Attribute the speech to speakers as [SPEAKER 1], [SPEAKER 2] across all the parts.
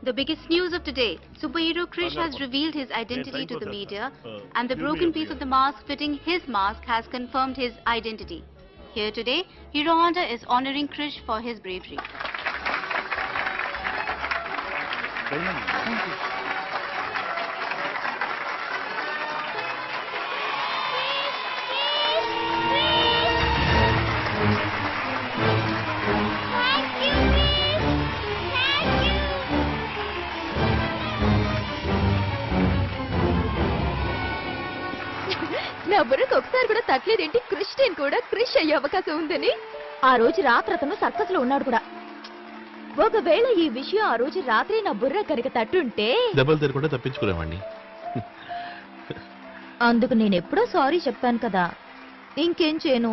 [SPEAKER 1] The biggest news of today superhero Krish has revealed his identity to the media, and the broken piece of the mask fitting his mask has confirmed his identity. Here today, Hero Honda is honoring Krish for his bravery.
[SPEAKER 2] నా బుర్రకు ఒకసారి కూడా తట్టలేదేంటి Christian కూడా క్రిష్ అయ్యే అవకాశం ఉందని ఆ రోజు రాత్రి అతను సర్కస్ లో ఉన్నాడు కూడా ఒకవేళ ఈ విషయం ఆ రోజు రాత్రి నా బుర్ర కనుక తట్టుంటే
[SPEAKER 3] దెబ్బలు తిరగకుండా తప్పించుకునేవాడిని
[SPEAKER 2] అందుకు నేను ఎప్పుడో సారీ చెప్పాను కదా ఇంకేం చేయను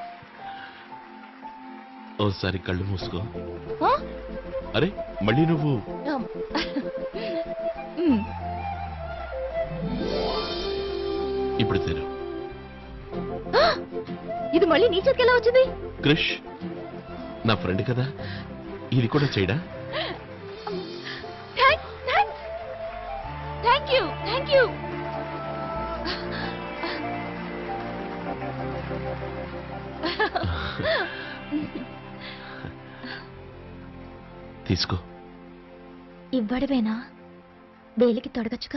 [SPEAKER 3] ఓసారి కళ్ళు మూసుకో
[SPEAKER 2] ఆ?
[SPEAKER 3] అరే మళ్ళీ నువ్వు
[SPEAKER 2] ఉమ్. ఉమ్.
[SPEAKER 3] ఇప్పుడు తెరు
[SPEAKER 2] ఆ! ఇది మళ్ళీ నీ చేతికి ఎలా వచ్చింది
[SPEAKER 3] క్రిష్ నా ఫ్రెండ్ కదా ఇది కూడా చేయడా
[SPEAKER 2] thanks thanks thank you thank you
[SPEAKER 3] తీసుకో
[SPEAKER 2] ఇవ్వడమేనా వేలికి తొడగచ్చుగా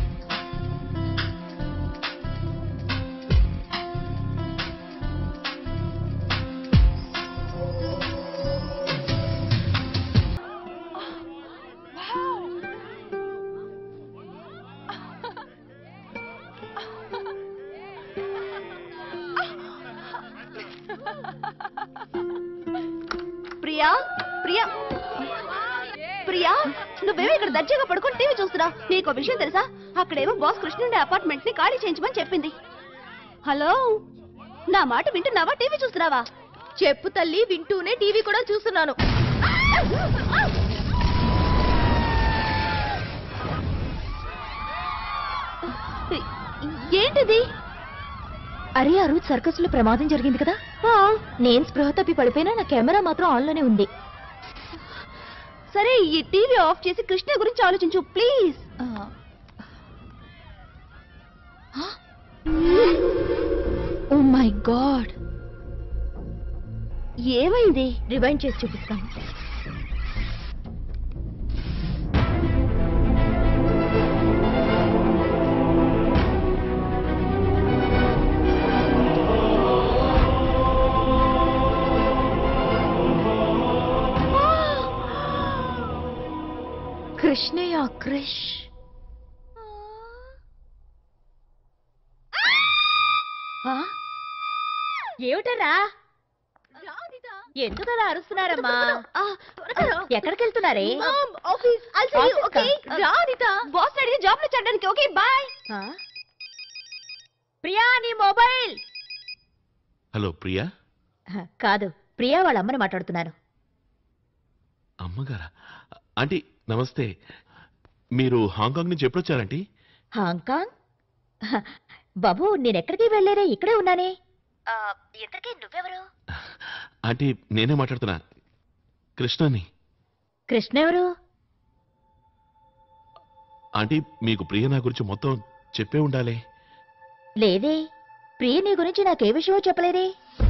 [SPEAKER 4] ప్రియా ప్రియా ప్రియా నువ్వేమో ఇక్కడ దర్జాగా పడుకొని టీవీ చూస్తున్నావు నీకు ఒక విషయం తెలుసా అక్కడేమో బాస్ కృష్ణుండే అపార్ట్మెంట్ ని ఖాళీ చేయించమని చెప్పింది హలో నా మాట వింటున్నావా టీవీ చూస్తున్నావా
[SPEAKER 2] చెప్పు తల్లి వింటూనే టీవీ కూడా చూస్తున్నాను
[SPEAKER 4] ఏంటిది
[SPEAKER 2] అరే ఆ రోజు సర్కస్ లో ప్రమాదం జరిగింది కదా నేను స్పృహ తప్పి పడిపోయినా నా కెమెరా మాత్రం ఆన్ లోనే ఉంది
[SPEAKER 4] సరే ఈ టీవీ ఆఫ్ చేసి కృష్ణ గురించి ఆలోచించు ప్లీజ్
[SPEAKER 2] ఓ మై గాడ్
[SPEAKER 4] ఏమైంది
[SPEAKER 2] రివైండ్ చేసి చూపిస్తాను కృష్ణయ్య క్రిష్ ఏమిటరా ఎందుకలా అరుస్తున్నారమ్మా
[SPEAKER 4] ఆ, త్వరగా రా.
[SPEAKER 2] ఎక్కడికి వెళ్తున్నారే
[SPEAKER 4] Mom, office, I'll see you,
[SPEAKER 2] Office కా?
[SPEAKER 4] okay? రా, అనిత. బాస్ అడిగి జాబ్ లో చేయడానికి ఓకే బాయ్
[SPEAKER 2] ఆ? ప్రియా నీ మొబైల్
[SPEAKER 3] హలో ప్రియా
[SPEAKER 2] కాదు ప్రియా వాళ్ళ అమ్మని మాట్లాడుతున్నాను
[SPEAKER 3] అమ్మగారా ఆంటీ నమస్తే మీరు హాంకాంగ్ నుంచి ఎప్పుడు వచ్చారంటీ
[SPEAKER 2] హాంకాంగ్ హ, బాబు నేనెక్కడికి వెళ్ళలేదే ఇక్కడే ఉన్నానే ఇంతకీ నువ్వెవరు
[SPEAKER 3] ఆంటీ నేనే మాట్లాడుతున్నా కృష్ణని
[SPEAKER 2] కృష్ణ ఎవరు
[SPEAKER 3] ఆంటీ మీకు ప్రియ నా గురించి మొత్తం చెప్పే ఉండాలి
[SPEAKER 2] లేదే ప్రియ నీ గురించి నాకే విషయమో చెప్పలేదే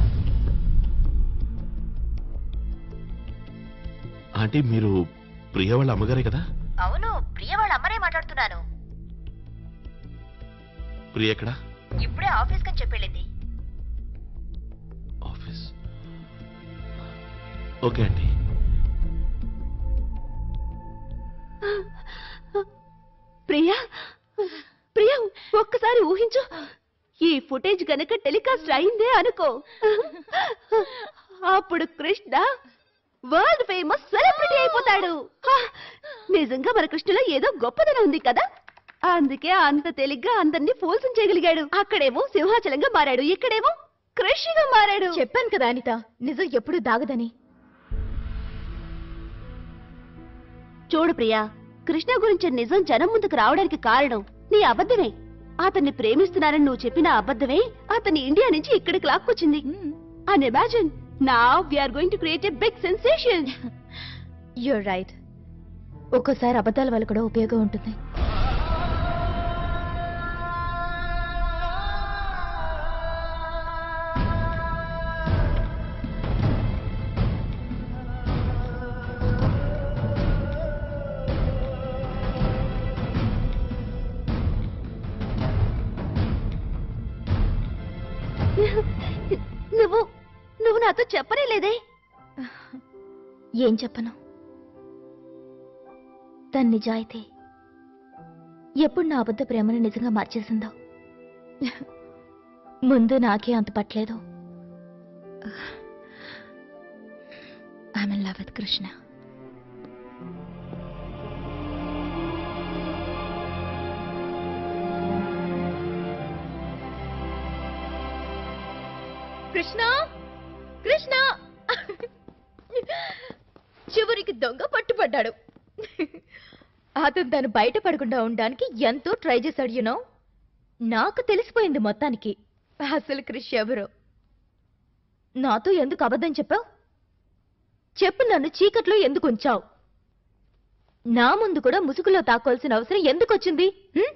[SPEAKER 3] ఆంటీ మీరు ప్రియ వాళ్ళ అమ్మగారే కదా
[SPEAKER 2] అవును ప్రియ వాళ్ళ అమ్మనే మాట్లాడుతున్నాను
[SPEAKER 3] ప్రియ ఎక్కడా
[SPEAKER 2] ఇప్పుడే ఆఫీస్ కని చెప్పెళ్ళింది
[SPEAKER 3] office okay aunty
[SPEAKER 4] Priya Priya ఒక్కసారి ఊహించు ఈ ఫుటేజ్ గనక టెలికాస్ట్ అయిందే అనుకో అప్పుడు కృష్ణ వరల్డ్ ఫేమస్ సెలబ్రిటీ అయిపోతాడు హా, నిజంగా మన కృష్ణలో ఏదో గొప్పదనం ఉంది కదా అందుకే అంత తేలిగ్గా అందరినీ ఫోల్సం చేయగలిగాడు అక్కడేమో సింహాచలంగా మారాడు ఇక్కడేమో కృషిగా మారాడు
[SPEAKER 2] చెప్పాను కదా అనిత నిజం ఎప్పుడు దాగదని
[SPEAKER 4] చూడు ప్రియా కృష్ణ గురించి నిజం జనం ముందుకు రావడానికి కారణం నీ అబద్ధమే అతన్ని ప్రేమిస్తున్నానని నువ్వు చెప్పిన అబద్ధమే అతన్ని ఇండియా నుంచి ఇక్కడికి లాక్కొచ్చింది అండ్ ఇమాజిన్ నా we're going to create a big sensation
[SPEAKER 2] you're right ఒక్కోసారి అబద్ధాల వల్ల కూడా ఉపయోగం ఉంటుంది
[SPEAKER 4] నువ్వు నువ్వు నాతో చెప్పనే లేదే
[SPEAKER 2] ఏం చెప్పను తన నిజాయితీ ఎప్పుడు నా అబద్ధ ప్రేమను నిజంగా మార్చేసిందో ముందు నాకే అంత పట్టలేదు I'm love with Krishna Krishna Krishna చివరికి దొంగ పట్టుపడ్డాడు అతను తను బయటపడకుండా ఉండడానికి ఎంతో ట్రై చేశాడు యునో నాకు తెలిసిపోయింది మొత్తానికి అసలు క్రిష్ ఎవరో నాతో ఎందుకు అబద్ధం చెప్పావు చెప్పు నన్ను చీకట్లో ఎందుకు ఉంచావు నా ముందు కూడా ముసుగులో తాకోవాల్సిన అవసరం ఎందుకు వచ్చింది హ్మ్?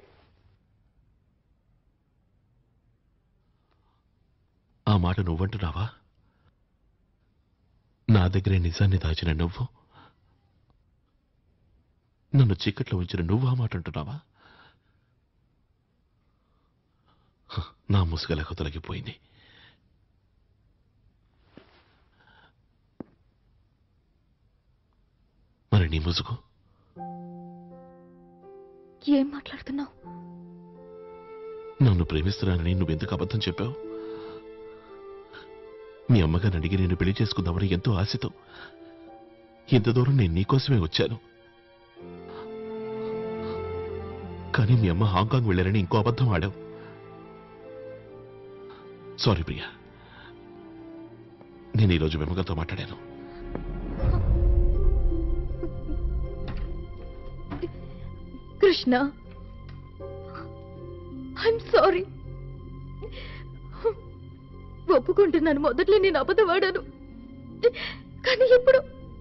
[SPEAKER 3] ఆ మాట నువ్వంటున్నావా నా దగ్గరే నిజాన్ని దాచిన నువ్వు నన్ను చీకట్లో ఉంచిన నువ్వు ఆ మాట అంటున్నావా హ, నా ముసుగలకు తొలగిపోయింది మరి నీ ముసుగు
[SPEAKER 2] ఏం మాట్లాడుతున్నావు
[SPEAKER 3] నన్ను ప్రేమిస్తున్నానని నువ్వెందుకు అబద్ధం చెప్పావు మీ అమ్మగారిని అడిగి నేను పెళ్లి చేసుకుందామని ఎంతో ఆశతో ఇంత దూరం నేను నీకోసమే వచ్చాను కానీ మీ అమ్మ హాంకాంగ్ వెళ్ళారని ఇంకో అబద్ధం ఆడావు సారీ ప్రియా నేను ఈరోజు వెమ్మగలతో మాట్లాడాను
[SPEAKER 2] కృష్ణ ఐఎమ్ సారీ ఒప్పుకుంటున్నాను మొదట్లో నేను అబద్ధం ఆడాను కానీ ఇప్పుడు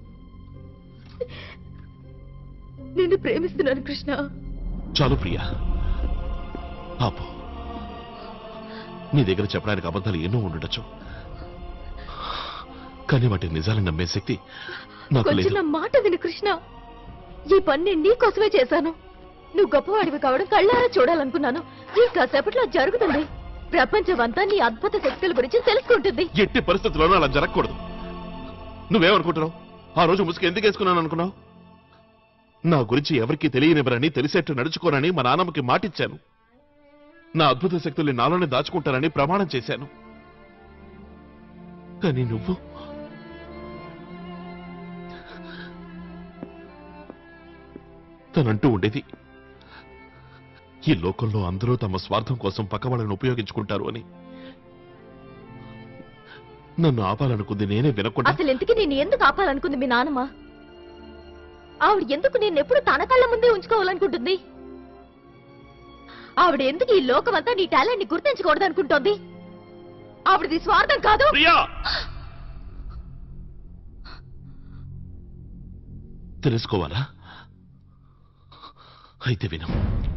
[SPEAKER 2] నిన్ను ప్రేమిస్తున్నాను కృష్ణ
[SPEAKER 3] చాలు ప్రియా ఆపు నీ దగ్గర చెప్పడానికి అబద్ధాలు ఎన్నో ఉండొచ్చు కానీ వాటి నిజాలను నమ్మే శక్తి నాకు
[SPEAKER 2] కొంచెం
[SPEAKER 3] లేదు
[SPEAKER 2] నా మాట విను కృష్ణ ఈ పని నేను నీకోసమే చేశాను నువ్వు గొప్పవాడివి కావడం కళ్ళారా చూడాలనుకున్నాను ఇంకాసేపట్లో అది జరుగుతుంది ప్రపంచమంతా నీ అద్భుత శక్తుల గురించి తెలుసుకుంటుంది
[SPEAKER 3] ఎట్టి పరిస్థితుల్లోనూ అలా జరగకూడదు నువ్వేమనుకుంటున్నావు ఆ రోజు ముసుగు ఎందుకు వేసుకున్నాను అనుకున్నావు నా గురించి ఎవరికీ తెలియనివ్వరని తెలిసేట్టు నడుచుకోనని మా నాన్నమ్మకి మాటిచ్చాను నా అద్భుత శక్తుల్ని నాలోనే దాచుకుంటానని ప్రమాణం చేశాను కానీ నువ్వు తనంటూ ఉండేది ఈ లోకంలో అందరూ తమ స్వార్థం కోసం పక్కవాళ్ళని ఉపయోగించుకుంటారు అని నన్ను ఆపాలనుకుంది నేనే వినకుండా
[SPEAKER 2] అసలు ఎందుకు నేను ఎందుకు ఆపాలనుకుంది మీ నాన్నమ్మ ఆవిడ ఎందుకు నేను ఎప్పుడు తన కళ్ళ ముందే ఉంచుకోవాలనుకుంటుంది ఆవిడ ఎందుకు ఈ లోకమంతా నీ టాలెంట్ ని గుర్తించకూడదు అనుకుంటోంది ఆవిడది స్వార్థం కాదు
[SPEAKER 3] ప్రియా తెలుసుకోవాలా అయితే విను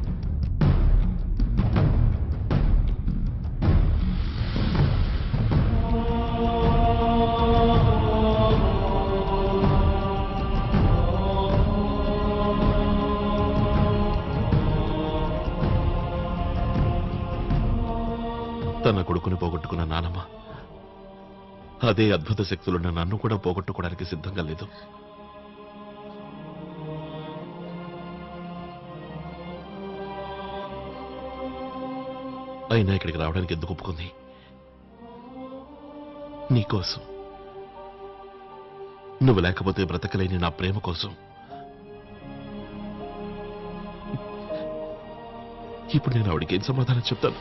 [SPEAKER 3] తన కొడుకుని పోగొట్టుకున్న నానమ్మ అదే అద్భుత శక్తులున్న నన్ను కూడా పోగొట్టుకోవడానికి సిద్ధంగా లేదు అయినా ఇక్కడికి రావడానికి ఎందుకు ఒప్పుకుంది నీకోసం నువ్వు లేకపోతే బ్రతకలేని నా ప్రేమ కోసం ఇప్పుడు నేను ఆవిడకి ఏం సమాధానం చెప్తాను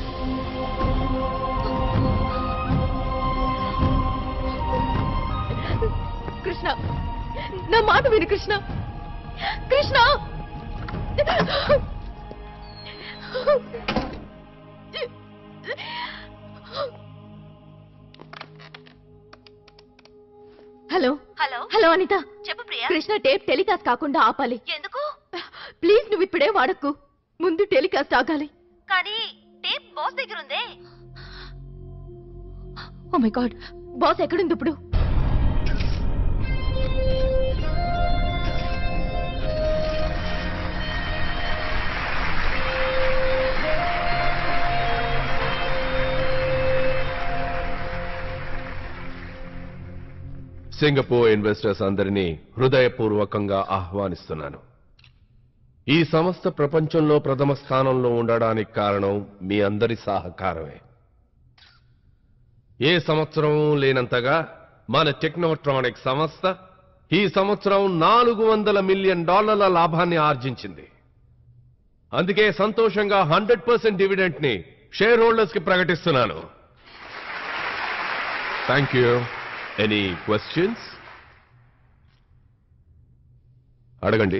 [SPEAKER 2] కృష్ణ నా మాట విను Krishna Krishna hello
[SPEAKER 4] hello
[SPEAKER 2] hello Anitha
[SPEAKER 4] చెప్పు ప్రియా
[SPEAKER 2] కృష్ణ టేప్ టెలికాస్ట్ కాకుండా ఆపాలి
[SPEAKER 4] ఎందుకు
[SPEAKER 2] ప్లీజ్ నువ్వు ఇప్పుడే వాడకు ముందు టెలికాస్ట్ ఆగాలి
[SPEAKER 4] కానీ టేప్ బాస్ దగ్గర ఉందే
[SPEAKER 2] ఓ మై గాడ్ బాస్ ఎక్కడుంది ఇప్పుడు
[SPEAKER 5] సింగపూర్ ఇన్వెస్టర్స్ అందరినీ హృదయపూర్వకంగా ఆహ్వానిస్తున్నాను ఈ సంస్థ ప్రపంచంలో ప్రథమ స్థానంలో ఉండడానికి కారణం మీ అందరి సహకారమే ఏ సంవత్సరం లేనంతగా మన టెక్నోట్రానిక్ సంస్థ ఈ సంవత్సరం నాలుగు వందల మిలియన్ డాలర్ల లాభాన్ని ఆర్జించింది అందుకే సంతోషంగా హండ్రెడ్ పర్సెంట్ డివిడెంట్ ని షేర్ హోల్డర్స్ కి ప్రకటిస్తున్నాను థ్యాంక్ యూ ఎనీ క్వశ్చన్స్ అడగండి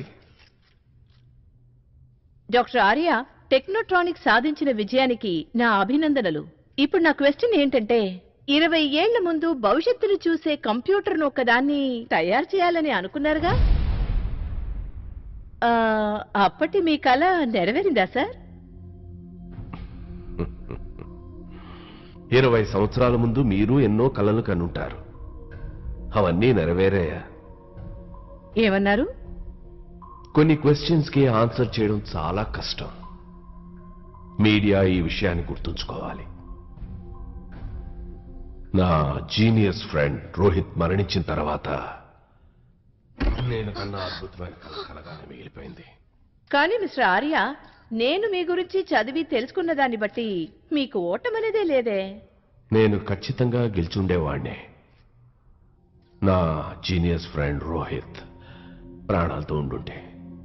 [SPEAKER 6] డాక్టర్ ఆర్య టెక్నోట్రానిక్ సాధించిన విజయానికి నా అభినందనలు ఇప్పుడు నా క్వశ్చన్ ఏంటంటే ఇరవై ఏళ్ల ముందు భవిష్యత్తును చూసే కంప్యూటర్ను ఒకదాన్ని తయారు చేయాలని అనుకున్నారుగా ఆ, అప్పటి మీ కళ నెరవేరిందా సార్
[SPEAKER 5] ఇరవై సంవత్సరాల ముందు మీరు ఎన్నో కలలు కనుంటారు అవన్నీ నెరవేరాయా
[SPEAKER 6] ఏమన్నారు
[SPEAKER 5] కొన్ని క్వశ్చన్స్ కి ఆన్సర్ చేయడం చాలా కష్టం మీడియా ఈ విషయాన్ని గుర్తుంచుకోవాలి నా జీనియస్ ఫ్రెండ్ రోహిత్ మరణించిన తర్వాత నేను కన్నా అద్భుతమైన కళ కలగానే మిగిలిపోయింది
[SPEAKER 6] కానీ మిస్టర్ ఆర్య నేను మీ గురించి చదివి తెలుసుకున్న దాన్ని బట్టి మీకు ఓటమనేదే లేదే
[SPEAKER 5] నేను ఖచ్చితంగా గెలిచుండేవాణ్ణే నా జీనియస్ ఫ్రెండ్ రోహిత్ ప్రాణాలతో ఉండుంటే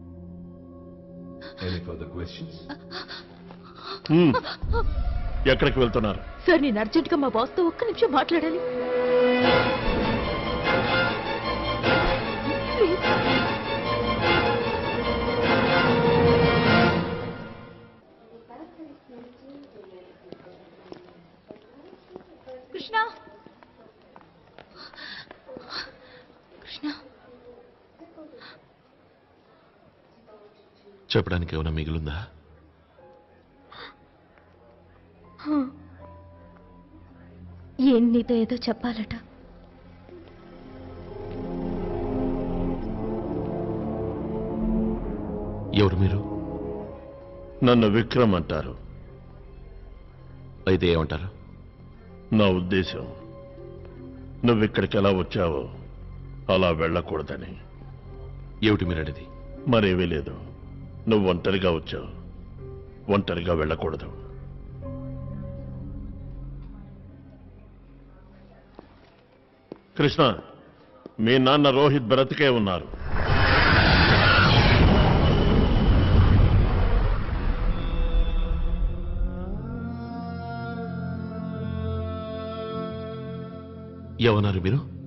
[SPEAKER 5] Any further questions?
[SPEAKER 3] హ్మ్. ఎక్కడికి వెళ్తున్నారు
[SPEAKER 2] సార్ నేను అర్జెంట్ గా మా బాస్ తో ఒక్క నిమిషం మాట్లాడాలి ప్లీజ్ కృష్ణ కృష్ణ
[SPEAKER 3] చెప్పడానికి ఏమైనా మిగిలిందా
[SPEAKER 2] ఏం నీతో ఏదో చెప్పాలట
[SPEAKER 3] ఎవరు మీరు
[SPEAKER 7] నన్ను విక్రమ్ అంటారు
[SPEAKER 3] అయితే ఏమంటారు
[SPEAKER 7] నా ఉద్దేశం నువ్వు ఇక్కడికి ఎలా వచ్చావో అలా వెళ్ళకూడదని
[SPEAKER 3] ఏమిటి మీరు అనేది
[SPEAKER 7] మరేమీ లేదు నువ్వు ఒంటరిగా వచ్చావు ఒంటరిగా వెళ్ళకూడదు కృష్ణ మీ నాన్న రోహిత్ బ్రతికే ఉన్నారు
[SPEAKER 3] ఏమన్నారు మీరు